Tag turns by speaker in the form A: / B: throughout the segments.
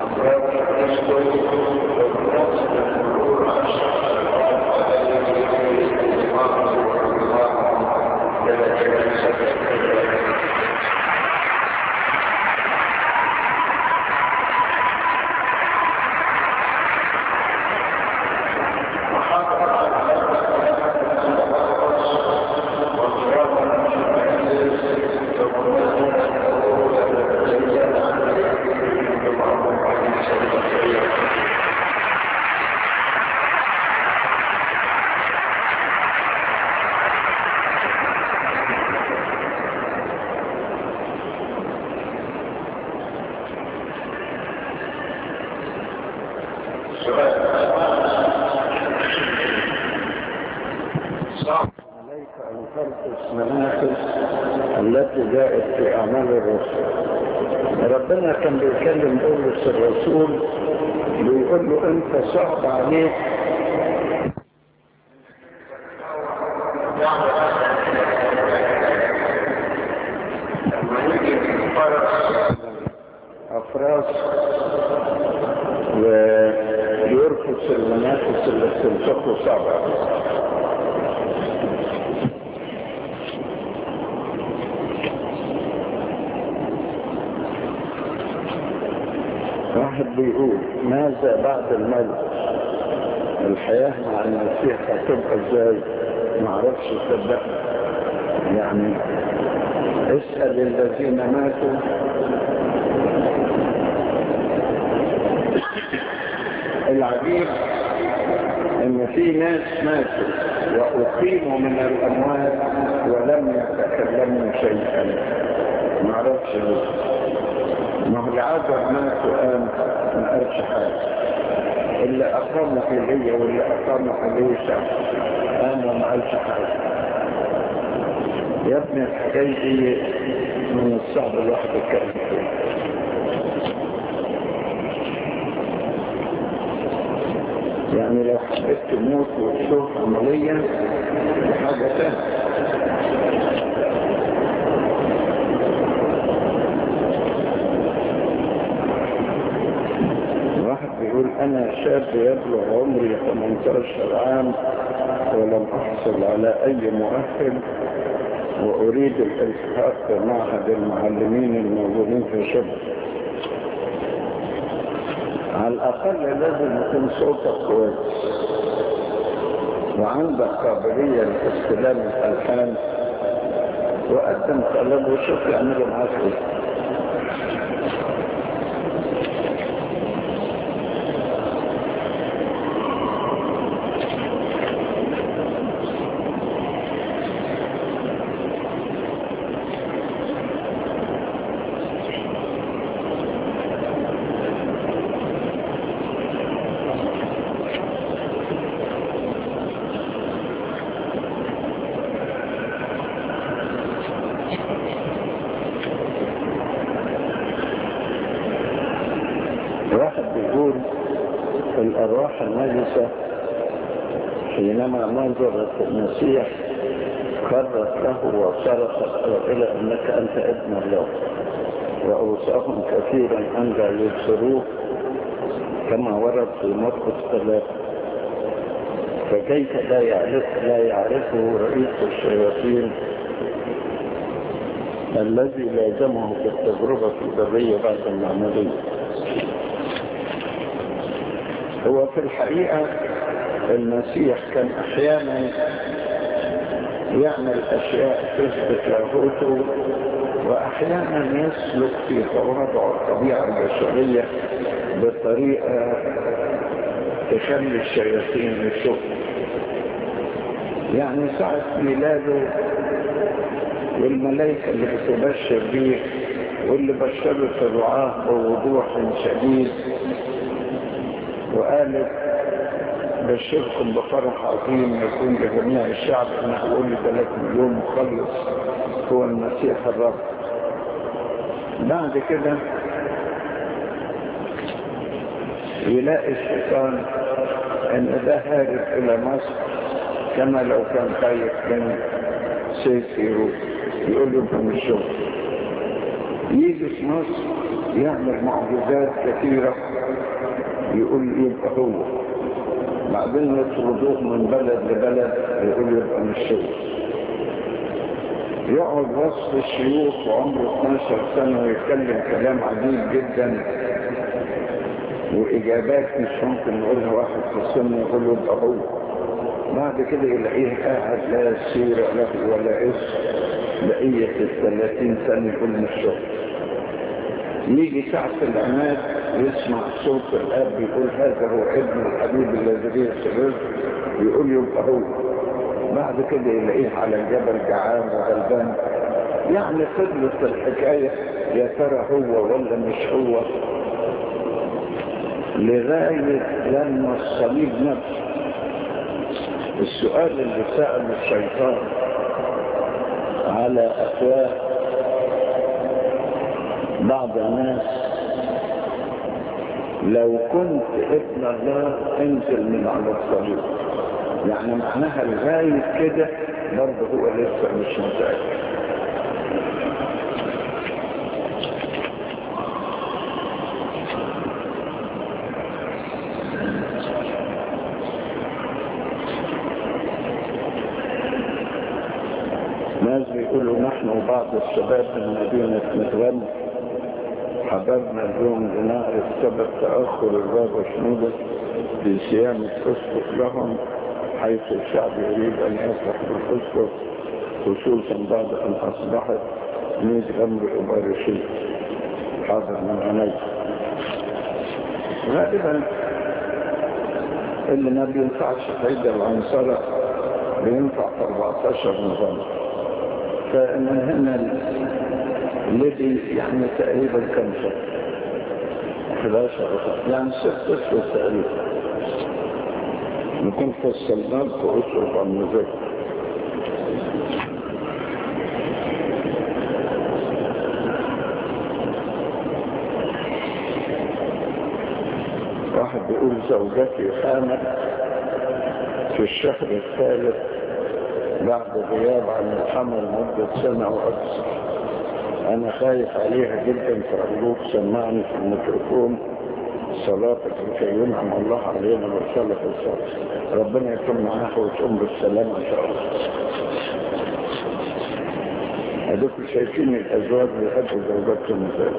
A: عليك أن ترقص مناقص التي جاءت في أعمال الرسل ربنا كان بيكلم بولس الرسول بيقول له أنت صعب عليك أفراس ويرقص المنافس اللي بتنفقه صعب عليك واحد بيقول ماذا بعد الموت الحياة مع المسيح هتبقى ازاي ما اعرفش صدقني يعني اسأل الذين ماتوا العجيب ان في ناس ماتوا واقيموا من الاموات ولم يتكلموا شيئا ما اعرفش ليه ما هو العذر مات وقام ما قالش حاجة اللي أقام إلي واللي أقام إلي شعب قام وما قالش حاجة يا ابني الحكاية دي من الصعب الواحد يتكلم فيها يعني لو حبيت تموت وتشوف عملية دي حاجة تانية يقول أنا شاب يبلغ عمري 18 عام ولم أحصل على أي مؤهل وأريد الالتحاق بمعهد المعلمين الموجودين في شبه على الأقل لازم يكون صوتك كويس وعندك قابلية لاستلام الألحان وقدم طلب وشوف يعملوا معاك ايه واحد بيقول الأرواح النجسة حينما نظرت المسيح خرت له وصرخت قائلة أنك أنت ابن الله وأوصاهم كثيرا أن لا يبصروه كما ورد في مرقس ثلاثة فكيف لا يعرف لا يعرفه رئيس الشياطين الذي لازمه بالتجربة في البرية بعد العملية هو في الحقيقة المسيح كان أحيانا يعمل أشياء تثبت لاهوته وأحيانا يسلك في تواضع الطبيعة البشرية بطريقة تخلي الشياطين يشوف يعني ساعة ميلاده والملائكة اللي بتبشر بيه واللي بشرت الرعاة بوضوح شديد وقالت بشركم بفرح عظيم يكون لجميع الشعب ان هقول لثلاث مليون مخلص هو المسيح الرب بعد كده يلاقي الشيطان ان ده هارب الى مصر كما لو كان خايف من سيف يروح يقول له من الشغل يجي في مصر يعمل معجزات كثيرة يقول يبقى هو بعدين يطردوه من بلد لبلد يقول يبقى مش هو يقعد وسط الشيوخ وعمره 12 سنة ويتكلم كلام عجيب جدا وإجابات مش ممكن نقولها واحد في السن يقول له يبقى هو بعد كده يلاقيه قاعد لا سيرة له ولا اسم بقية الثلاثين سنة يقول مش هو يجي ساعة العماد يسمع صوت الاب يقول هذا هو ابن الحبيب الذي به السرور يقول يبقى هو بعد كده يلاقيه على الجبل جعان وغلبان يعني فضلت الحكاية يا ترى هو ولا مش هو لغاية لما الصليب نفسه السؤال اللي سأل الشيطان على أفواه بعض الناس لو كنت ابن الله انزل من على الصليب يعني معناها لغاية كده برضه هو لسه مش متأكد ناس بيقولوا نحن وبعض الشباب من مدينة متغنى حضرنا اليوم لنعرف سبب تأخر البابا شنودة في صيانة أسقف لهم حيث الشعب يريد أن يفرح بالأسقف خصوصا بعد أن أصبحت ميت غمر أبارشي حاضر من عيني غالبا اللي ما بينفعش في عيد العنصرة بينفع في 14 نظام فمن هنا الذي يعني تقريبا كم شهر 11 يعني ست اشهر تقريبا نكون فصلنا لكم اشرف عن مذاكر واحد بيقول زوجتي حامل في الشهر الثالث بعد غياب عن الحمل مدة سنة وأكثر أنا خايف عليها جدا فأرجوك سمعني في الميكروفون صلاتك لكي ينعم الله علينا ويصلح الصلاة ربنا يكون معاها وتقوم بالسلامة إن شاء الله هدوكم شايفين الأزواج بيحبوا زوجاتهم ازاي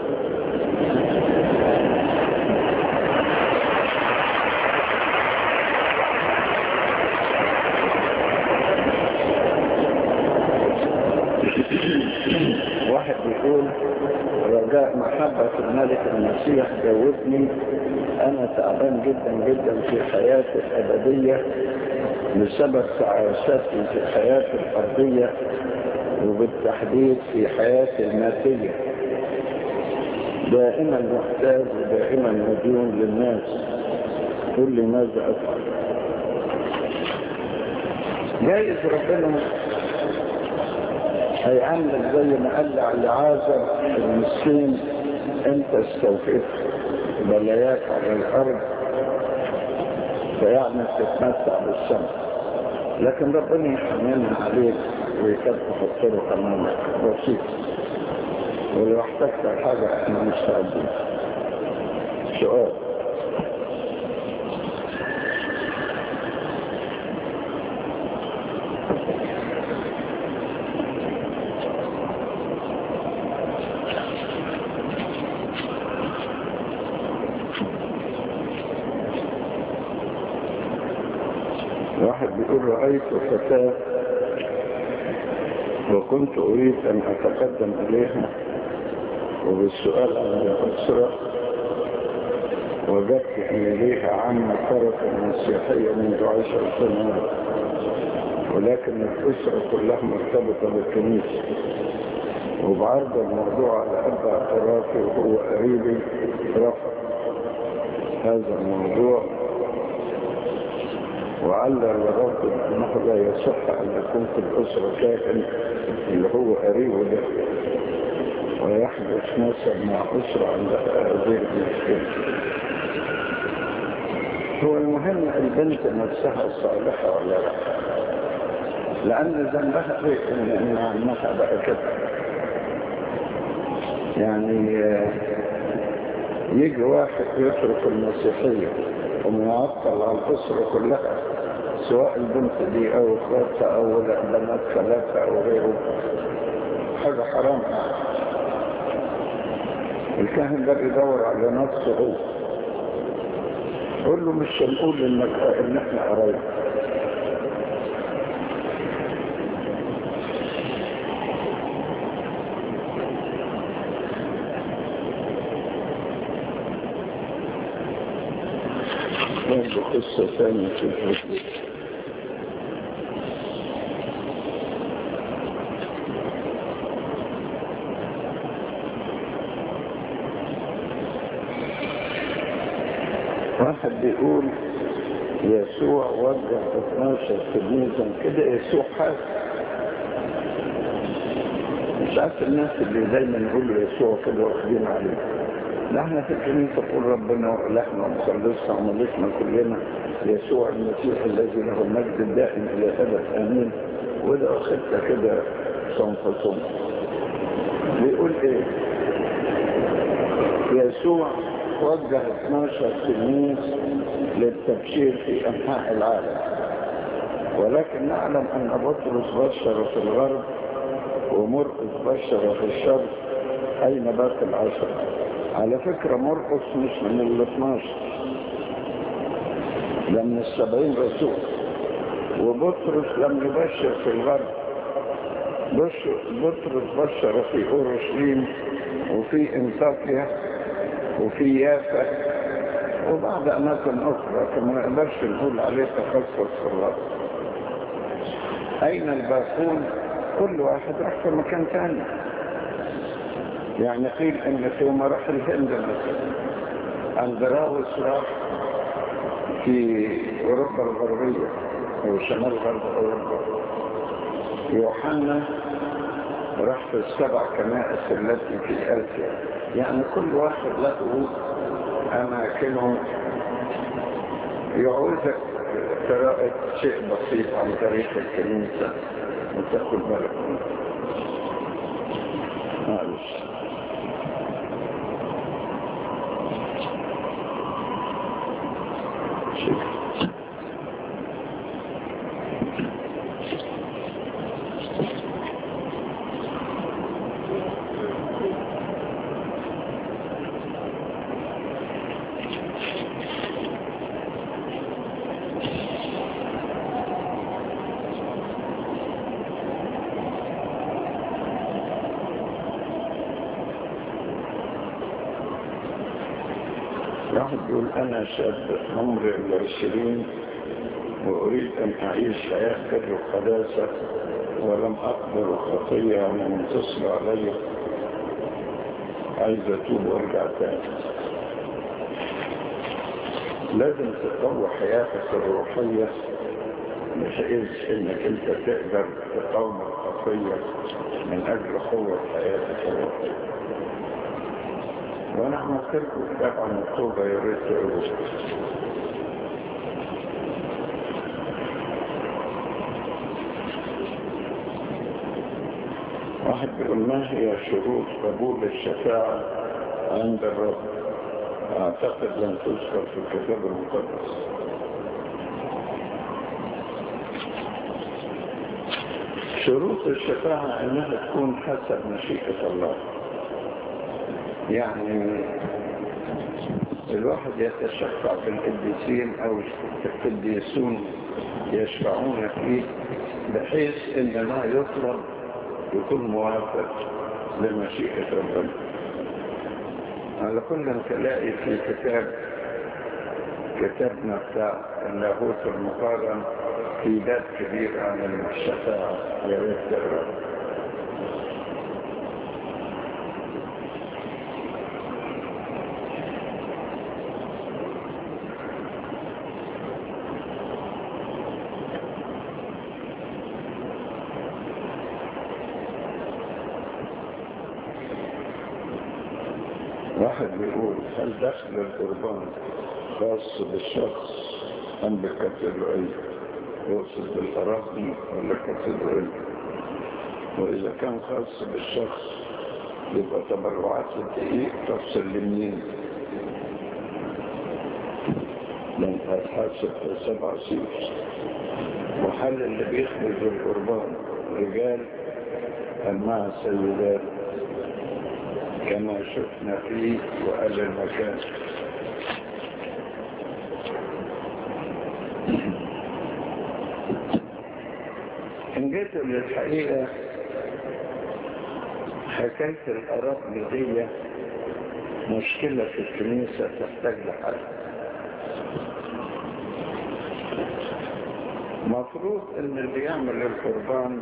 A: واحد بيقول رجاء محبة الملك المسيح جاوبني أنا تعبان جدا جدا في حياتي الأبدية بسبب تعاساتي في حياتي الأرضية وبالتحديد في حياتي المادية دائما محتاج ودائما مديون للناس قل لي ماذا أفعل جايز ربنا هيعمل زي ما قال لعازر المسكين انت استوفيت بلاياك على الارض فيعني تتمتع بالشمس لكن ربنا يحملها عليك ويكتف الطرق امامك بسيط ولو احتجت حاجة احنا مستعدين سؤال واحد بيقول رأيت فتاة وكنت أريد أن أتقدم إليها وبالسؤال عن الأسرة وجدت أن ليها عم ترك المسيحية منذ عشر سنوات ولكن الأسرة كلها مرتبطة بالكنيسة وبعرض الموضوع على أب اعترافي وهو قريبي رفض هذا الموضوع وعلل الرب انه لا يصح ان يكون في الاسره كائن اللي هو قريبه ده ويحدث مثلا مع اسره عندها هذه المشكله هو المهم البنت نفسها صالحه ولا لا لان ذنبها ايه ان ان عمها بقى كده يعني يجي واحد يترك المسيحية ومعطل على الأسرة كلها سواء البنت دي أو اخواتها أو بنات خالاتها أو غيره حاجة حرام الكاهن ده بيدور على نفسه هو قول له مش هنقول انك ان احنا قرايب برضه قصة ثانية في الحدود واحد بيقول يسوع وجه 12 تلميذا كده يسوع حاس مش عارف الناس اللي دايما يقولوا يسوع كده واخدين عليه لا احنا في الكنيسة تقول ربنا ولحنا ومخلصنا وملكنا كلنا يسوع المسيح الذي له المجد الدائم الى ابد امين وده اخدتها كده صنف صنف بيقول ايه يسوع وجه 12 تلميذ للتبشير في انحاء العالم ولكن نعلم ان بطرس بشر في الغرب ومرقس بشر في الشرق اين باقي العشرة على فكرة مرقس مش من ال 12 ده من السبعين رسول وبطرس لم يبشر في الغرب بطرس بشر في اورشليم وفي انطاكيا وفي يافا وبعض اماكن اخرى فما نقدرش نقول عليه تخصص في الغرب اين الباقون كل واحد راح في مكان ثاني يعني قيل ان توما راح الهند مثلا اندراوس راح في اوروبا الغربيه او شمال غرب اوروبا يوحنا راح في السبع كنائس التي في اسيا يعني كل واحد له اماكنه يعوزك قراءة شيء بسيط عن تاريخ الكنيسة وتاخد بالك معلش شكرا واحد يقول أنا شاب عمري العشرين وأريد أن أعيش حياة بر وقداسة ولم أقدر خطية ولم تصل علي عايز أتوب وأرجع تاني لازم تقوي حياتك الروحية بحيث انك انت تقدر تقاوم الخطية من اجل قوة حياتك الروحية وانا عملت لكم كتاب عن التوبة يا ريت تقولوا واحد بيقول ما هي شروط قبول الشفاعة عند الرب اعتقد لم تذكر في الكتاب المقدس شروط الشفاعة انها تكون حسب مشيئة الله يعني الواحد يتشفع بالقديسين او القديسون يشفعون فيه بحيث ان ما يطلب يكون موافق لمشيئة ربنا على كل تلاقي في كتاب كتابنا بتاع اللاهوت المقارن في باب كبير عن الشفاعة يا ريت تقرأ واحد بيقول هل دخل القربان خاص بالشخص أم بالكاتدرائية يقصد بالأراضي ولا الكاتدرائية وإذا كان خاص بالشخص يبقى تبرعات الدقيق تفصل لمين من أصحاب سبع سيف وحل اللي بيخرج القربان رجال أم مع السيدات كما شفنا فيه وقال المكان إن جيت للحقيقة حكاية الأراض دي مشكلة في الكنيسة تحتاج لحل مفروض ان اللي يعمل القربان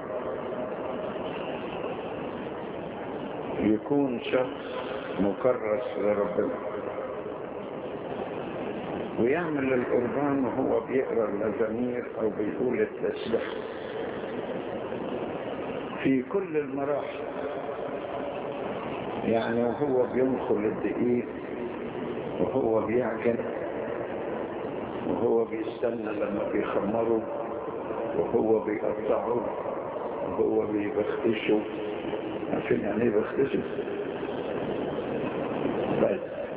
A: يكون شخص مكرس لربنا ويعمل القربان وهو بيقرا المزامير او بيقول التسبيح في كل المراحل يعني وهو بينخل الدقيق وهو بيعجن وهو بيستنى لما بيخمره وهو بيقطعه وهو بيبختشه عارفين يعني ايه بختشه بس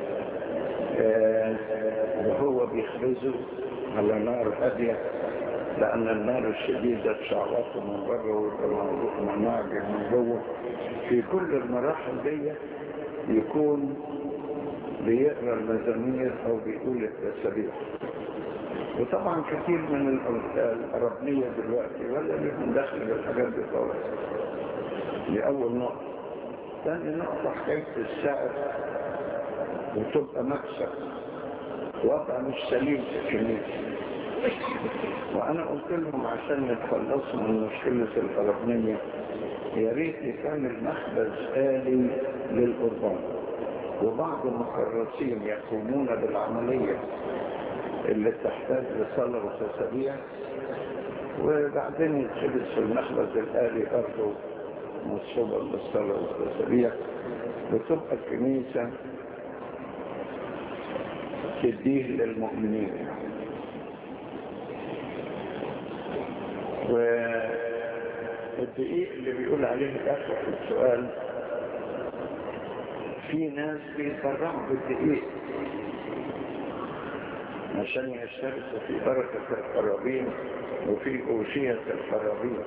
A: آه وهو بيخبزه على نار هادية لأن النار الشديدة تشعلطه من بره ومناعجة من جوه في كل المراحل دي يكون بيقرا المزامير او بيقول التسابيح وطبعا كثير من الأربنية دلوقتي ولا لهم دخل بالحاجات دي خالص دي أول نقطة ثاني نقطة حكاية السعر وتبقى مكسب وضع مش سليم في الكنيسة وأنا قلت لهم عشان نتخلصوا من مشكلة الأربنية يا ريت يكون مخبز آلي للقربان وبعض المكرسين يقومون بالعملية اللي تحتاج لصلاة وتسابيع وبعدين يتخبز في المخبز الآلي برضه مصوبة للصلاة والتسابيع وتبقى الكنيسة تديه للمؤمنين والدقيق اللي بيقول عليه الأخ في السؤال في ناس بيتبرعوا بالدقيق عشان يشتركوا في بركة القرابين وفي أوشية القرابين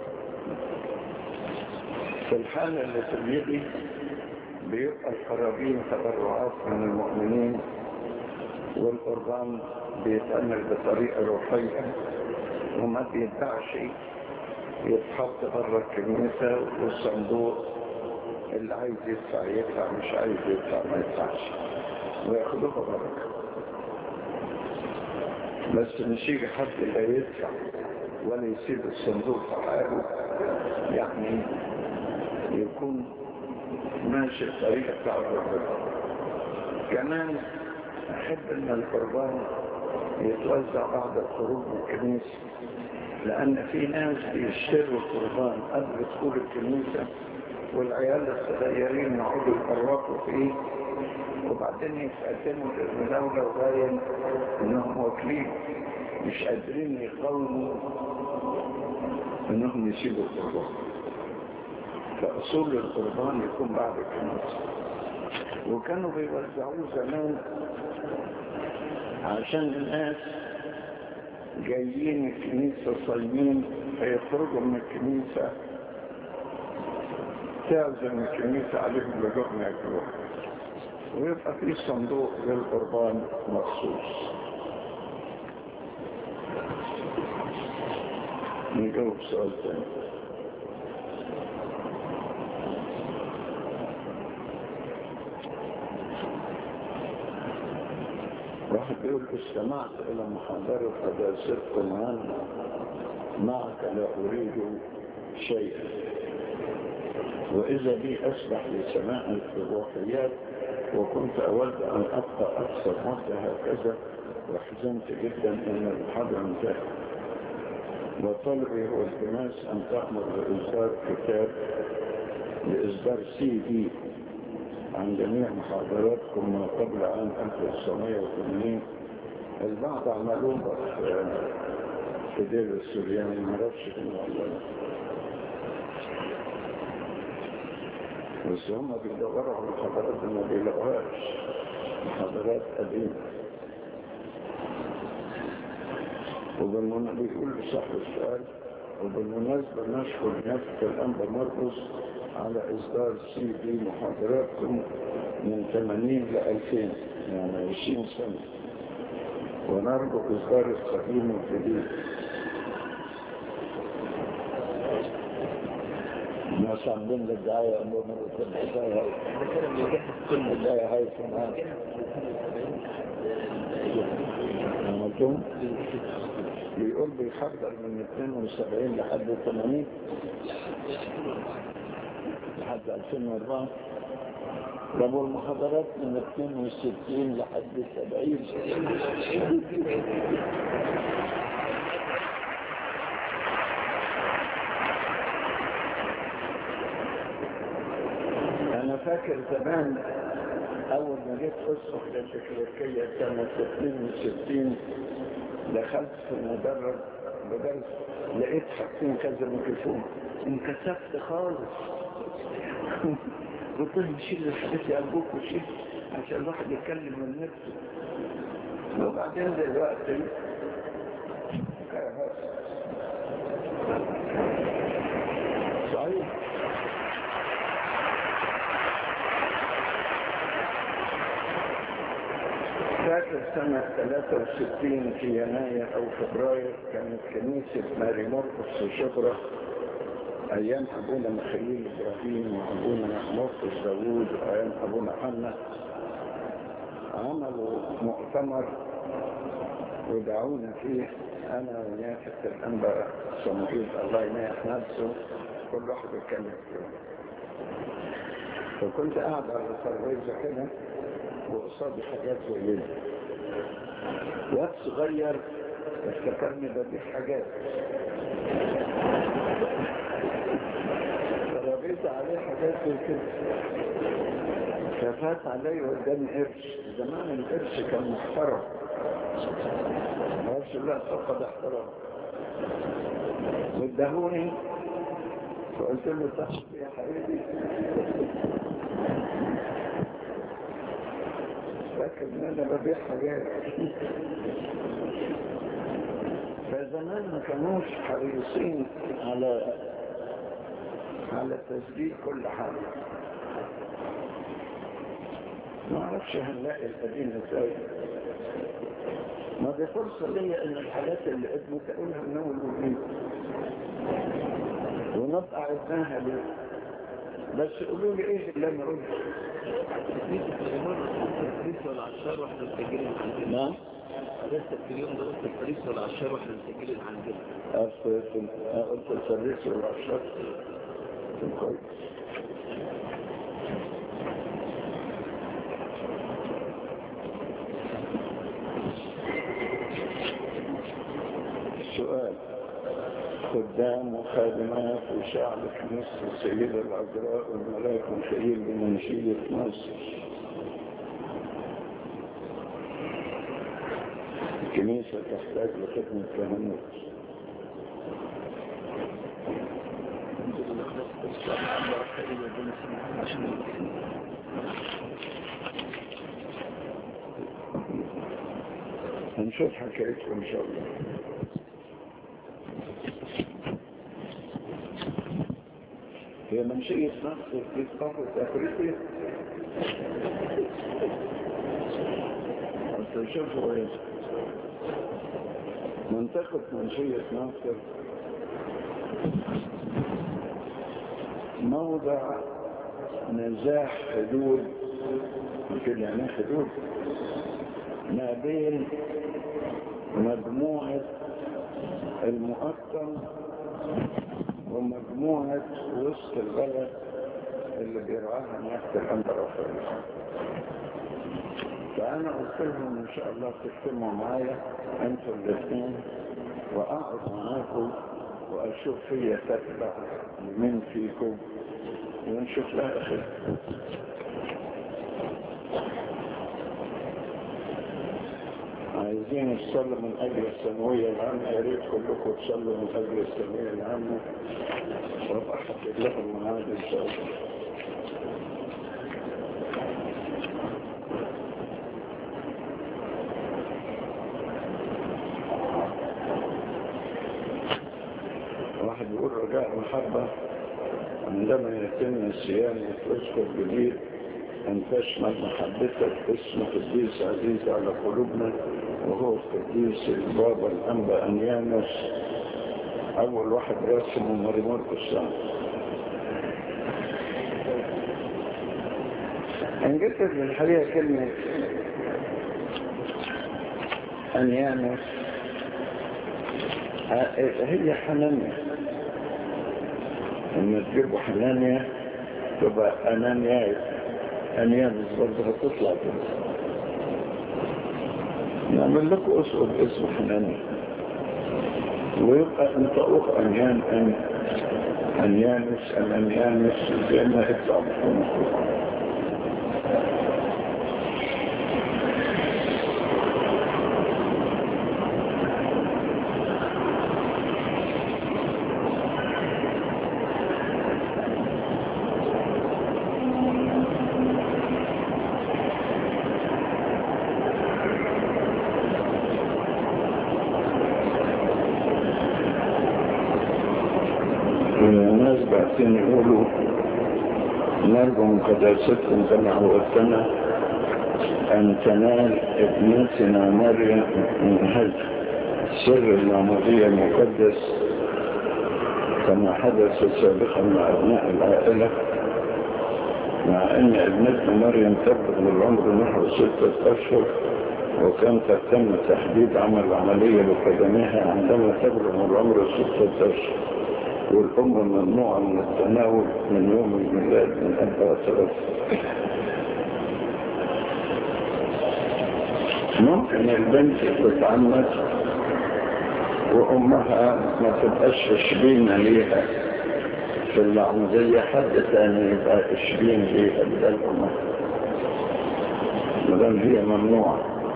A: في الحالة اللي تبيضي بيبقى القرابين تبرعات من المؤمنين والقربان بيتعمل بطريقة روحية وما بيدفعش يتحط بره الكنيسة والصندوق اللي عايز يدفع يدفع مش عايز يدفع ما يدفعش وياخدوها بركة بس مش يجي حد لا يدفع ولا يسيب الصندوق في حاله يعني يكون ماشي الطريقة بتاع ربنا كمان أحب أن القربان يتوزع بعد الخروج من الكنيسة لأن في ناس بيشتروا القربان قبل دخول الكنيسة والعيال الصغيرين يقعدوا يفرقوا فيه وبعدين يتقدموا للمداولة وباين انهم واكلين مش قادرين يقاوموا انهم يسيبوا القربان فاصول القربان يكون بعد الكنيسة وكانوا بيوزعوه زمان عشان الناس جايين الكنيسة صايمين فيخرجوا من الكنيسة تعزم الكنيسة عليهم لقمة ياكلوها ويبقى في صندوق للقربان مخصوص نجاوب سؤال تاني واحد بيقول استمعت إلى محاضرة قداستكم عن معك لا أريد شيئا وإذا بي أسبح لسماع الروحيات وكنت أود أن أبقى أكثر مدة هكذا وحزنت جدا أن المحاضرة انتهت وطلبي هو التماس أن تأمر بإصدار كتاب لإصدار سي دي عن جميع محاضراتكم ما قبل عام 1980 البعض عملوه في دير السورياني ما اعرفش كده والله بس هم بيدوروا على محاضرات ما بيلاقوهاش محاضرات قديمة وبالمناسبة بيقول صاحب السؤال وبالمناسبة نشكر نفس الأنبا مرقس على إصدار سي دي محاضراتكم من 80 ل 2000 يعني 20 سنة ونرجو إصدار القديم الجديد الناس عاملين لك دعاية أمور مرة الحكاية كل الدعاية هاي سمعان عملتهم بيقول بيحضر من 72 لحد 80 لحد 2004 طب والمحاضرات من 62 لحد 70 انا فاكر زمان اول ما جيت اسقط للتكليفية سنة 62 دخلت في المدرج بدرس لقيت حاطين كذا ميكروفون انكسفت خالص قلت لهم شيل الحديث ارجوك وشيل عشان الواحد يتكلم من نفسه وبعدين دلوقتي صحيح فاكر سنة 63 في يناير أو فبراير كانت كنيسة ماري مرقس في شبرا أيام أبونا مخيل إبراهيم وأبونا مرقس داوود وأيام أبونا حنا عملوا مؤتمر ودعونا فيه أنا ونيافة الأنبا صموئيل الله ينيح نفسه كل واحد يتكلم فيه فكنت قاعد على الترابيزة كده وقصادي حاجات زي دي وقت صغير افتكرني ببيع حاجات فربيت عليه حاجات زي كده ففات علي قدامي قرش زمان القرش كان محترم معرفش لا فقد احترام وادهوني فقلت له تحت يا حبيبي فاكر ان انا ببيع حاجات فزمان ما كانوش حريصين على على تسجيل كل حاجة ما اعرفش هنلاقي القديم ازاي ما دي فرصة ليا ان الحاجات اللي قدمت اقولها من اول وجديد ونبقى عدناها ليه بس قولوا لي ايه اللي انا قلته
B: الفريس والعشار واحنا مسجلين عندنا
A: نعم
B: لسه في اليوم ده قلت الفريس والعشار واحنا مسجلين عندنا
A: قلت قلت السريس والعشر كويس السؤال خدام وخادمات وشعب كنيسة السيدة العذراء والملاك الخليل بمنشية مصر الكنيسة تحتاج لخدمة كهنوت هنشوف حكايتكم ان شاء الله هي منشئة مصر في قارة افريقيا انت شوفوا ايه منطقة منشية مصر موضع نزاع حدود يمكن يعني حدود ما بين مجموعة المقطم ومجموعة وسط البلد اللي بيرعاها نفس الأنبر فأنا قلت لهم إن شاء الله تجتمعوا معايا أنتوا الاثنين وأقعد معاكم وأشوف هي تتبع من فيكم ونشوف لها خير عايزين نصلي من أجل الثانوية العامة يا ريت كلكم تصلوا من أجل الثانوية العامة وأبقى حكيت لكم من هذا إن شاء الله واحد يقول رجاء محبة عندما يتم الصيام وتذكر جديد أن تشمل محبتك اسم قديس عزيز على قلوبنا وهو القديس البابا الأنبا أنيانوس أول واحد راسمه مريمور السلام انجدت للحقيقة كلمة أنيانوس هي حنانيا لما تجيبوا حنانيا تبقى أنانيا أنيانوس برضه هتطلع كده نعمل لكم أسئل اسم حنانيا ويبقى انطقوك أنيان أن أنيانوس أن أنيانوس زي ما يطلع بكم الناس بعدين يقولوا نرجو من قداستكم كما عودتنا أن تنال ابنتنا مريم من هذا سر المعمودية المقدس كما حدث سابقا مع أبناء العائلة مع أن ابنتنا مريم تبلغ من العمر نحو ستة أشهر وكان تم تحديد عمل عملية لقدمها عندما تبلغ من العمر ستة أشهر والأم ممنوعة من التناول من يوم الميلاد من أربعة ثلاثة ممكن البنت تتعمد وأمها ما تبقاش شبينة ليها في العمودية حد ثاني يبقى شبين ليها بدل أمها مدام هي ممنوعة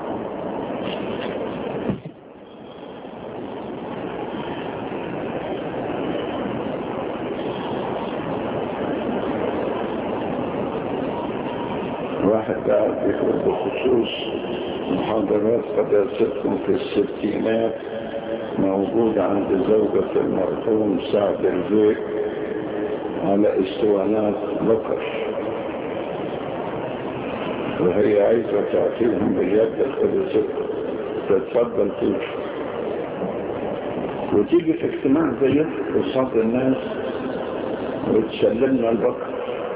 A: واحد قاعد يقول بخصوص محاضرات قداستكم في الستينات موجود عند زوجة المرحوم سعد البيك على اسطوانات بكر وهي عايزة تعطيهم بجد قداستكم تتفضل تيجي وتيجي في اجتماع زيك قصاد الناس وتسلمنا البكر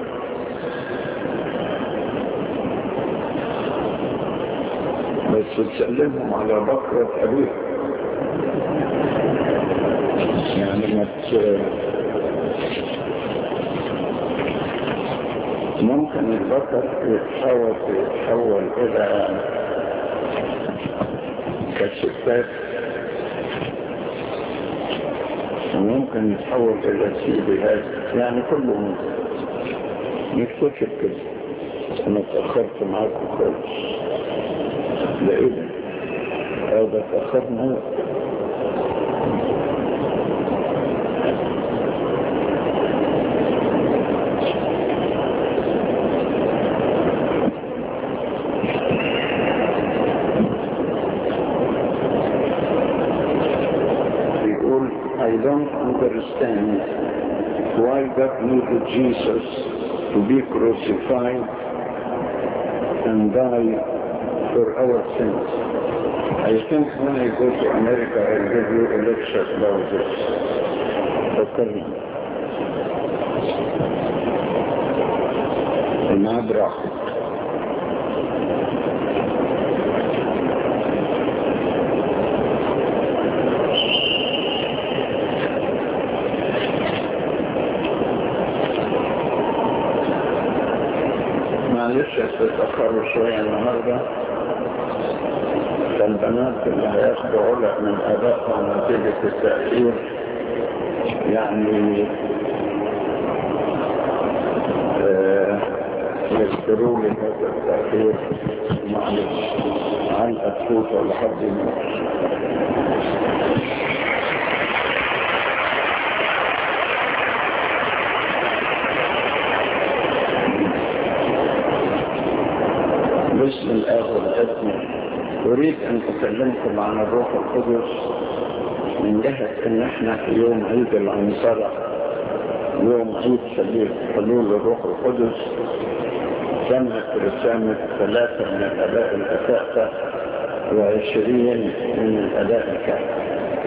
A: بس تسلمهم على بكرة أبيك يعني ما ت... ممكن البكر يتحول يتحول إلى كشفتات وممكن يتحول إلى سيديهات يعني كله ممكن نكتشف كده أنا اتأخرت معاكم خالص لإيه هذا تأخرنا يقول I don't understand why God needed Jesus to be crucified and die for our sins. I think when I go to America, I'll give you a lecture about this. فكرني الميعاد راح معلش هتتأخروا شوية النهارده البنات اللي هياخدوا علق من ابائهم نتيجة التأثير يعني آه يذكروا لي هذا التأثير معلش علقة تفوت ولا حد يموت باسم الآب والابن أريد أن أكلمكم عن الروح القدس من جهة أن احنا في يوم عيد العنصرة يوم عيد سبيل حلول الروح القدس تمت رسامة ثلاثة من الأداء الأساسة وعشرين من الأداء الكافة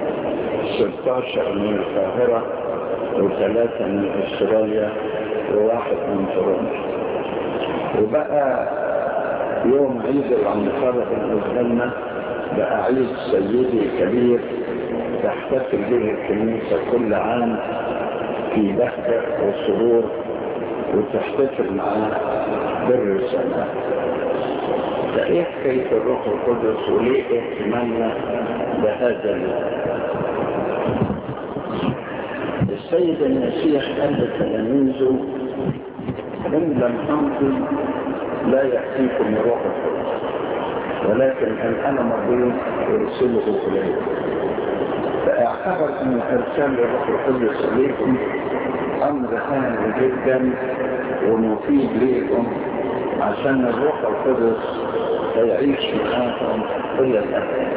A: 16 من القاهرة وثلاثة من أستراليا وواحد من تورونتو وبقى يوم عيد العنصرة بالنسبة لنا بقى عيد سيدي كبير تحتفل به الكنيسة كل عام في بهجة وسرور وتحتفل معاه بالرسالة فايه حكاية الروح القدس وليه اهتمامنا بهذا اليوم السيد المسيح قال لتلاميذه ان لم امضي لا يأتيكم الروح القدس ولكن ان انا مضيت ارسله اليكم فاعتبر ان ارسال الروح القدس اليكم امر هام جدا ومفيد ليكم عشان الروح القدس هيعيش معاكم الى الابد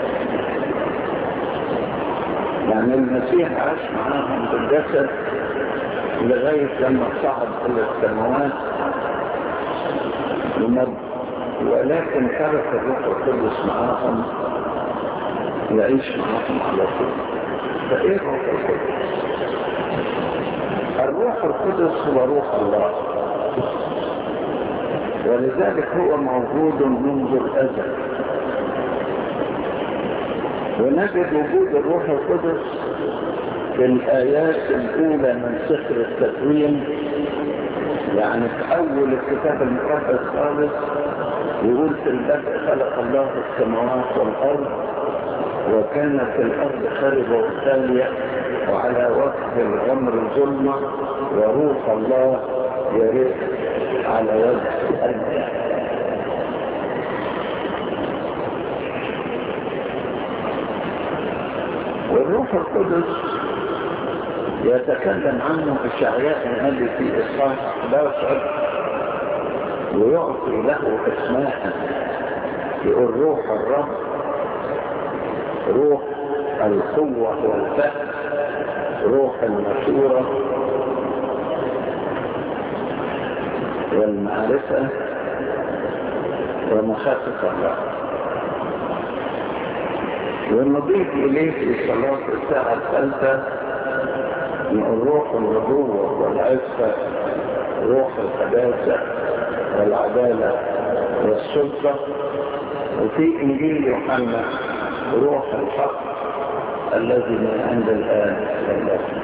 A: يعني المسيح عاش معاهم بالجسد لغاية لما صعد إلى السماوات ومضى ولكن ترك الروح القدس معاهم يعيش معاهم على طول فإيه الروح القدس؟ الروح القدس هو روح الله ولذلك هو موجود منذ الأزل ونجد وجود الروح القدس في الآيات الأولى من سفر التكوين يعني في أول الكتاب المقدس خالص يقول في البدء خلق الله السماوات والأرض وكانت الأرض خاربة وخالية وعلى وجه الغمر ظلمة وروح الله يريد على وجه الأرض والروح القدس يتكلم عنه إشعياء النبي في إصحاح 11 ويعطي له اسماء يقول روح الرب روح القوة والفهم روح المشورة والمعرفة ومخافة الله ونضيف إليه في صلاة الساعة الثالثة من روح النبوة والعفة روح القداسة والعدالة والسلطة وفي إنجيل يوحنا روح الحق الذي من عند الآن والآن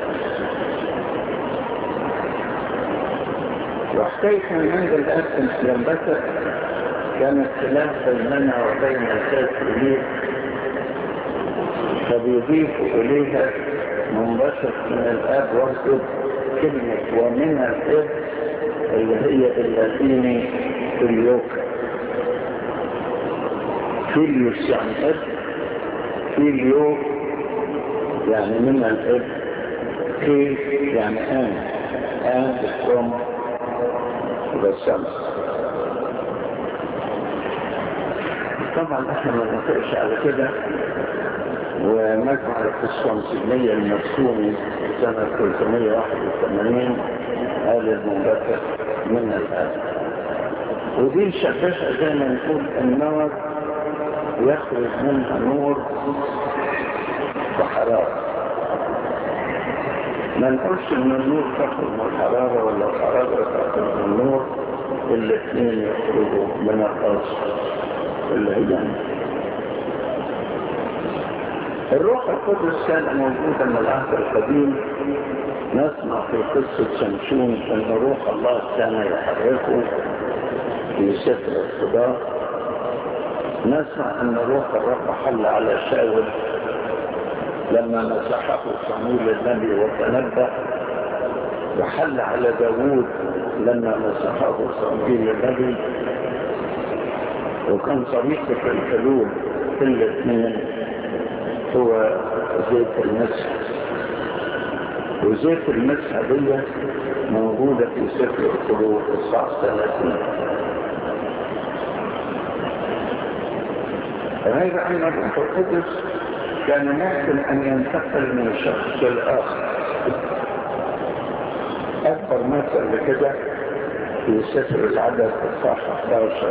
A: وحكاية من عند الآن لنبتت كانت خلاف بيننا وبين الكاثوليك فبيضيف إليها منبثق من الآب والابن كلمة ومن الابن اللي هي باللاتيني فيليوكا فيليوس يعني ابن فيليو يعني من الابن في يعني آن آن بكم بالشمس طبعا احنا ما ننطقش على كده ومجمع القسطنطينية المرسومي سنة 381 قال المنبثق من الآن ودي شبهها زي ما نقول النار يخرج منها نور وحرارة ما نقولش ان النور تخرج من الحرارة ولا الحرارة تخرج من النور الاثنين يخرجوا من الاصل اللي هي الروح القدس كان موجودا من العهد القديم نسمع في قصة شمشون ان روح الله كان يحركه في سفر الصداق نسمع ان روح الرب حل على شاول لما مسحه صمويل النبي وتنبأ وحل على داوود لما مسحه صمويل النبي وكان طريقة الحلول في الاثنين هو زيت المسح وزيت المسح دي موجودة في سفر الخروج الصح 30 غير أن الروح القدس كان ممكن أن ينتقل من شخص لآخر أكبر مثل لكده في سفر العدد الصح 11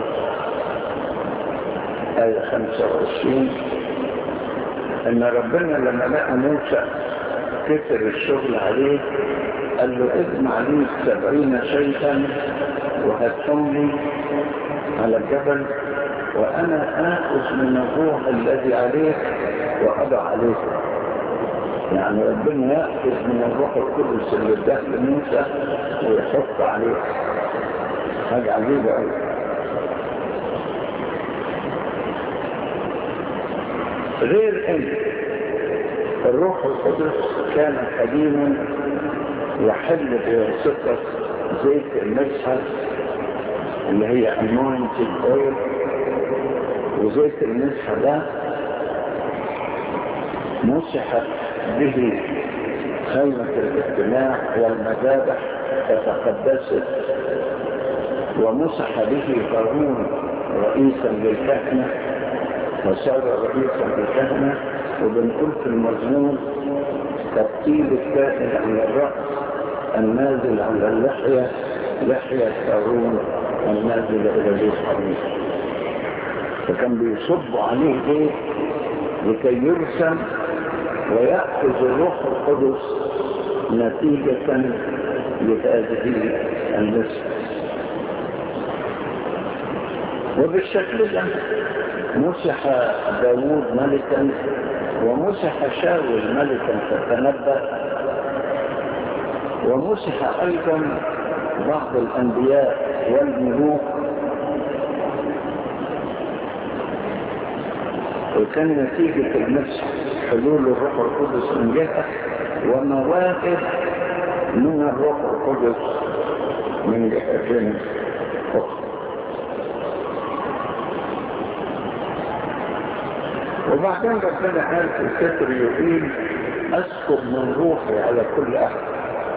A: آية 25 إن ربنا لما لقى موسى كثر الشغل عليه قال له اجمع لي سبعين شيخا وهاتهم لي على الجبل وأنا آخذ من الروح الذي عليك وأضع عليك يعني ربنا يأخذ من الروح القدس اللي اداه لموسى ويحط عليه حاجة عجيبة أوي غير ان الروح القدس كان قديما يحل بواسطة زيت المسحة اللي هي anointed oil وزيت المسحة ده مسحت به خيمة الاجتماع والمذابح فتقدست ومسح به قارون رئيسا للكهنة وصار رئيسا للكهنة وبنقول في المزمور ترتيب الكائن على الرأس النازل على اللحية لحية قارون النازل إلى ذي الحريق فكان بيصب عليه ايه لكي يرسم ويأخذ الروح القدس نتيجة لهذه النسبة وبالشكل ده مسح داوود ملكا ومسح شاول ملكا فتنبأ ومسح أيضا بعض الأنبياء والملوك وكان نتيجة المسح حلول الروح القدس من جهة ومواهب من الروح القدس من جهة أخرى وبعدين ربنا قال في الستر يقول اسكب من روحي على كل احد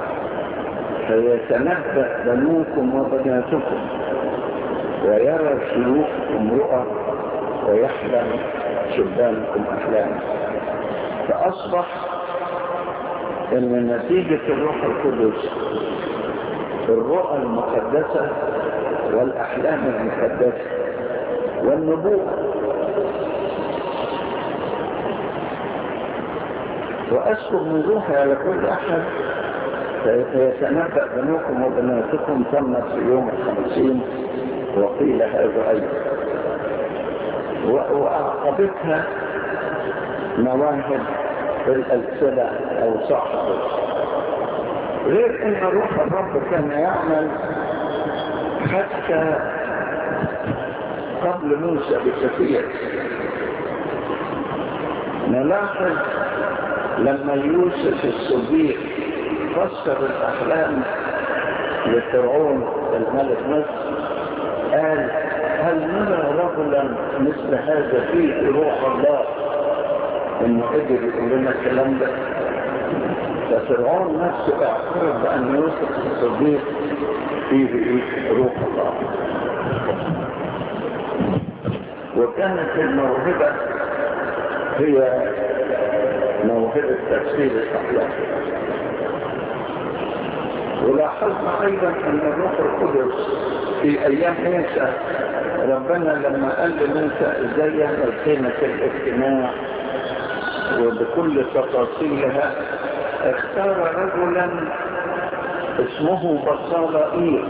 A: فيتنبأ بنوكم وبناتكم ويرى شيوخكم رؤى ويحلم شبانكم احلاما فاصبح ان نتيجة الروح القدس الرؤى المقدسة والاحلام المقدسة والنبوءة وأسكب من روحي على كل أحد فيتنبأ بنوكم وبناتكم تمت في يوم الخمسين وقيل هذا أيضا وأعقبتها مواهب الألسنة أو صحبه غير أن روح الرب كان يعمل حتى قبل موسى بكثير نلاحظ لما يوسف الصديق فسر الأحلام لفرعون الملك مصر قال هل نرى رجلا مثل هذا فيه روح الله انه قدر يقول لنا الكلام ده ففرعون نفسه اعترف بان يوسف الصديق فيه روح الله وكانت الموهبه هي موهبة تفسير الأخلاق ولاحظنا أيضا أن الروح القدس في أيام موسى ربنا لما قال لموسى إزاي يعمل خيمة الاجتماع وبكل تفاصيلها اختار رجلا اسمه بصالائيل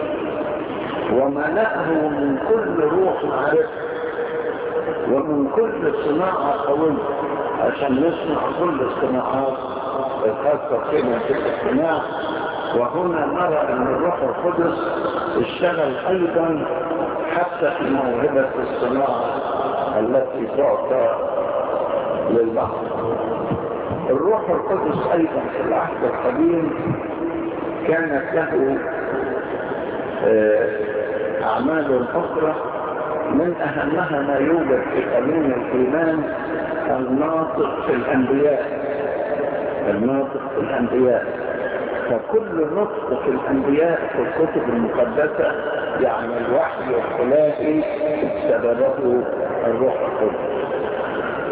A: وملأه من كل روح معرفة ومن كل صناعة قوية عشان نصنع كل الصناعات الخاصة فينا في الاجتماع وهنا نرى ان الروح القدس اشتغل ايضا حتى في موهبة الصناعة التي تعطى للبحر الروح القدس ايضا في العهد القديم كانت له اعمال اخرى من اهمها ما يوجد في قانون الايمان الناطق في الانبياء الناطق في الانبياء فكل نطق في الانبياء في الكتب المقدسه يعني الوحي الخلافي سببه الروح القدس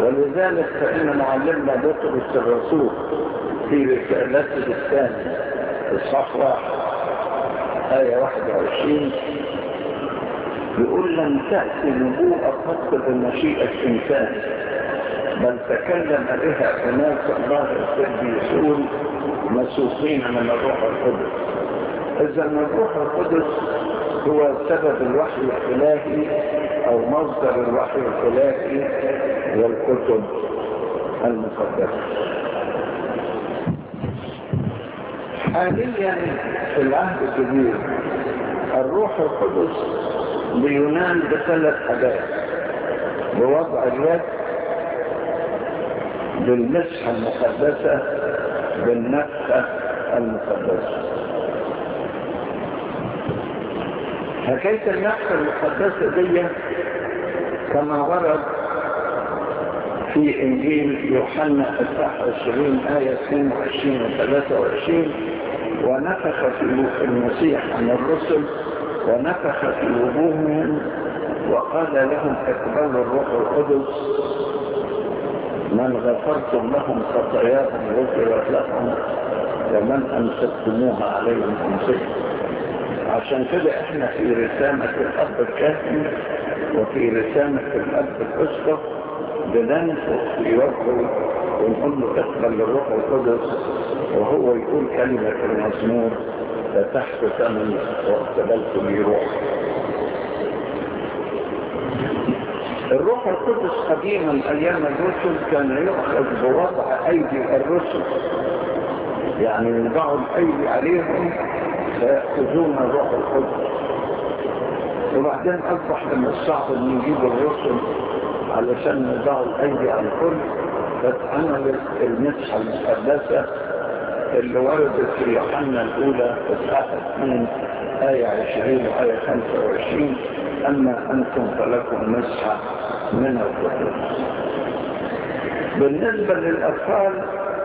A: ولذلك فإن معلمنا بطرس الرسول في رسالته الثانية الصف واحد آية 21 يقول لم تأتي نبوءة قط بمشيئة إنسان بل تكلم بها أناس الله القديسون مسوقين من الروح القدس إذا الروح القدس هو سبب الوحي الإلهي أو مصدر الوحي الإلهي والكتب المقدسة حاليا في العهد الجديد الروح القدس بينال بثلاث حاجات بوضع اليد بالمسحة المقدسة بالنفخة المقدسة حكاية النفخة المقدسة دي كما ورد في إنجيل يوحنا 29 آية 22 و 23 ونفخ في المسيح عن الرسل ونفخ في وجوههم وقال لهم اقبلوا الروح القدس من غفرتم لهم خطاياهم غفرت لهم ومن امسكتموها عليهم امسكتم عشان كده احنا في رسامة الاب الكاهن وفي رسامة الاب الاسقف بننفخ في وجهه ونقول له اقبل الروح القدس وهو يقول كلمة المزمور فتحت ثمن واقتبلت لي روح الروح القدس قديما ايام الرسل كان يؤخذ بوضع ايدي الرسل يعني يوضعوا الايدي عليهم فيأخذون الروح القدس وبعدين اصبح من الصعب ان يجيب الرسل علشان يضعوا الايدي على الكل فاتعملت المسحه المقدسه اللي وردت في يوحنا الاولى اصحاح 2 آية 20 وآية 25 أما أنتم فلكم مسحة من القدس بالنسبة للأطفال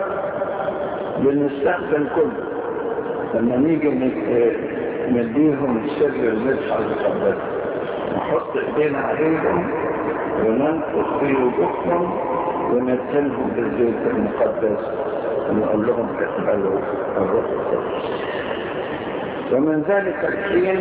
A: بنستخدم كله لما نيجي نديهم سر المسحة المقدسة نحط ايدينا عليهم وننفخ في وجوههم ونتلهم بالزيت المقدس ونقول لهم اقبلوا الروح القدس ومن ذلك الحين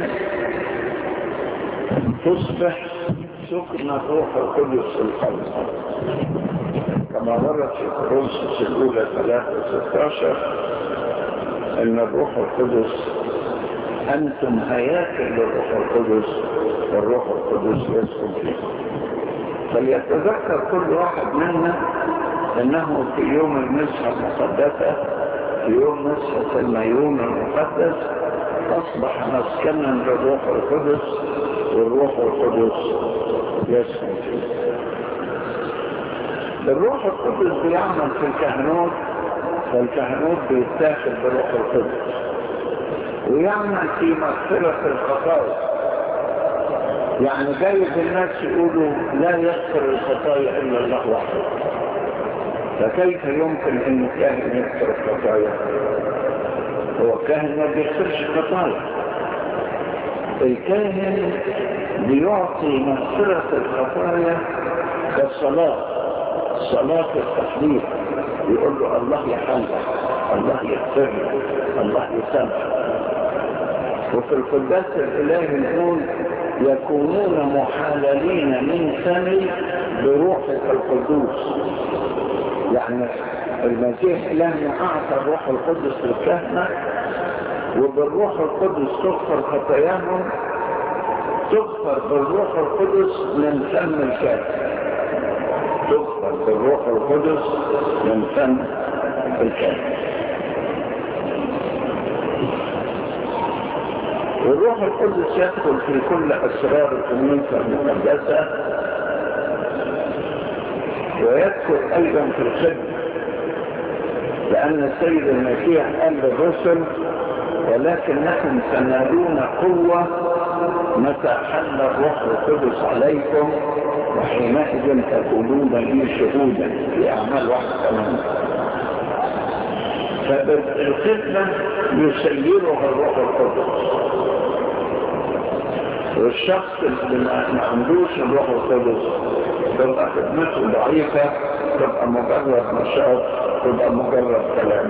A: تصبح سكن الروح القدس في القلب كما ورد في كورنثوس الاولى 3 16 ان الروح القدس انتم هياكل للروح القدس والروح القدس يسكن فيكم فليتذكر كل واحد منا انه في يوم المسحه المقدسه في يوم مسحه الميون المقدس اصبح مسكنا للروح القدس والروح القدس يسكن فيه الروح القدس بيعمل في الكهنوت فالكهنوت بيتاخد بروح القدس ويعمل في مغفرة الخطايا يعني جايز الناس يقولوا لا يغفر الخطايا الا الله وحده فكيف يمكن ان الكاهن يغفر الخطايا هو الكاهن ما بيغفرش خطايا الكاهن بيعطي مغفرة الخطايا كالصلاة صلاة التحليل يقول له الله يحلك الله يغفر الله يسامح وفي القداس الإلهي نقول يكونون محللين من فمي بروحك القدوس يعني المسيح إلهنا أعطى الروح القدس للكهنة وبالروح القدس تغفر خطاياهم تغفر بالروح القدس من فم الكاهن تغفر بالروح القدس من فم الكاهن والروح القدس يدخل في كل اسرار الكنيسه المقدسه ويدخل ايضا في الخدمه لان السيد المسيح قال للرسل ولكنكم تنالون قوه متى حل الروح القدس عليكم وحينئذ تكونون لي شهودا في اعمال واحد كمان فالخدمه يسيرها الروح القدس والشخص اللي ما ما عندوش الروح القدس تبقى خدمته ضعيفة تبقى مجرد نشاط تبقى مجرد كلام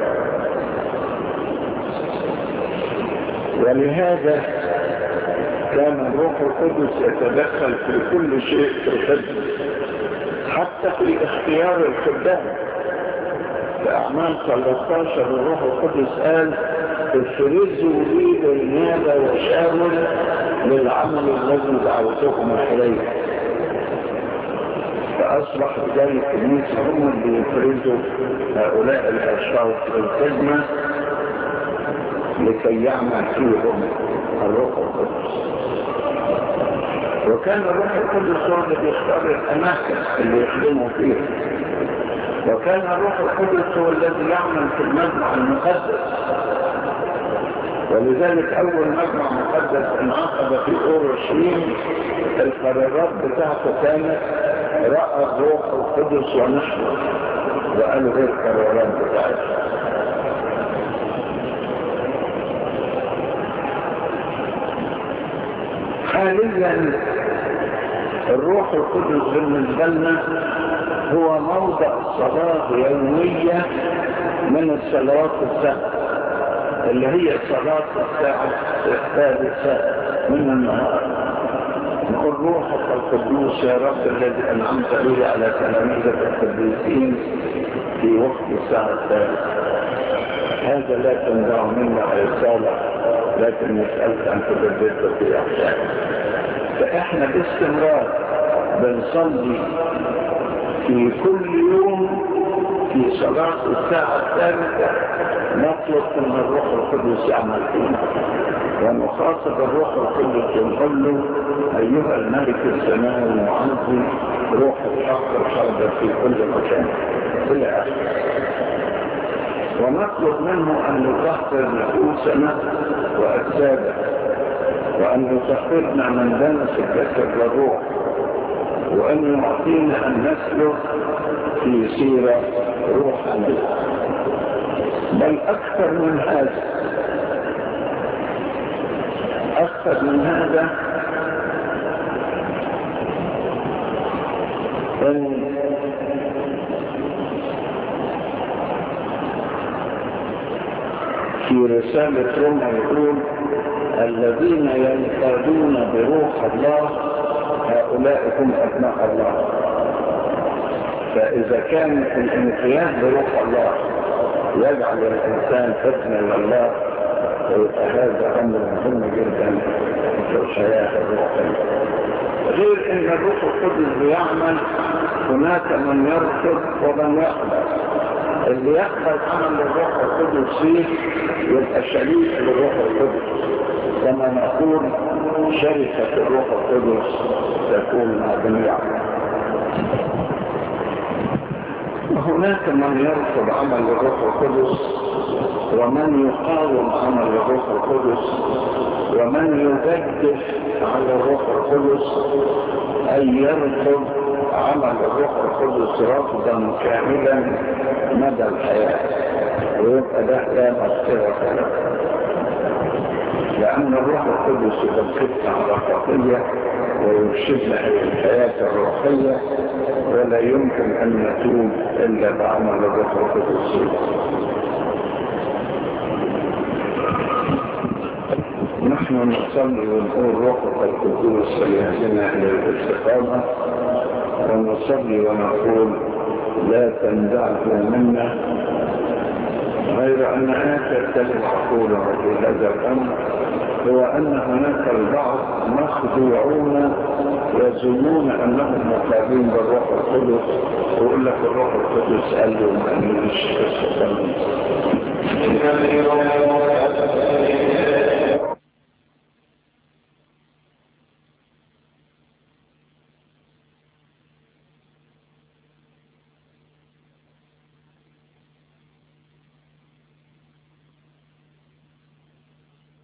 A: ولهذا كان الروح القدس يتدخل في كل شيء في الخدمة حتى في اختيار الخدام في أعمال 13 الروح القدس قال افرزوا لي برنابا وشاول للعمل الذي دعوتكم إليه فأصبح رجال الكنيسة هم اللي يفرزوا هؤلاء الأشخاص للخدمة لكي يعمل فيهم الروح القدس وكان الروح القدس هو اللي بيختار الأماكن اللي يخدموا فيها وكان الروح القدس هو الذي يعمل في المجمع المقدس ولذلك أول مجمع مقدس انعقد في أورشليم القرارات بتاعته كانت رأى الروح القدس ونشره وقالوا غير القرارات بتاعته حاليا الروح القدس بالنسبة لنا هو موضع صلاة يومية من الصلوات السبع اللي هي صلاة الساعة الثالثة من النهار نقول روحك القدوس يا رب الذي أنعمت به على تلاميذك القديسين في وقت الساعة الثالثة هذا لا تنزع منا رسالة لكن نسألك أن تجدد في أحيانك فإحنا باستمرار بنصلي في كل يوم في صلاة الساعة الثالثة نطلب من الروح القدس يعمل فينا ونخاطب الروح القدس ونقول له أيها الملك السماوي المعزي روح الحق الحاضر في كل مكان إلى آخره ونطلب منه أن يطهر نفوسنا وأجسادنا وأن يطهرنا من دنس الجسد والروح وأن يعطينا أن نسلك في سيرة روحانية بل أكثر من هذا أكثر من هذا أن في رسالة روما يقول الذين ينقادون بروح الله هؤلاء هم أبناء الله فإذا كان الانقياد بروح الله يجعل الإنسان فتنة لله فيبقى هذا أمر مهم جدا في الحياة الروحية غير أن الروح القدس بيعمل هناك من يرفض ومن يقبل اللي يقبل عمل الروح القدس فيه يبقى شريك للروح القدس كما نقول شركة الروح القدس تكون مع جميع وهناك من يرفض عمل الروح القدس ومن يقاوم عمل الروح القدس ومن يجدف على الروح القدس أي يرفض عمل الروح القدس رفضا كاملا مدى الحياة ويبقى ده لا مغفرة له لأن الروح القدس يبكتنا على خطية ويرشدنا إلى الحياة الروحية ولا يمكن أن نتوب إلا بعمل الروح القدس نحن نصلي ونقول روحك القدوس ليهدنا إلى الاستقامة ونصلي ونقول لا تنزعه منا غير أن آخر كلمة أقولها في هذا الأمر هو أن هناك البعض مخدوعون يظنون أنهم مقابلين بالروح القدس ويقول لك الروح القدس قال له ما نجيش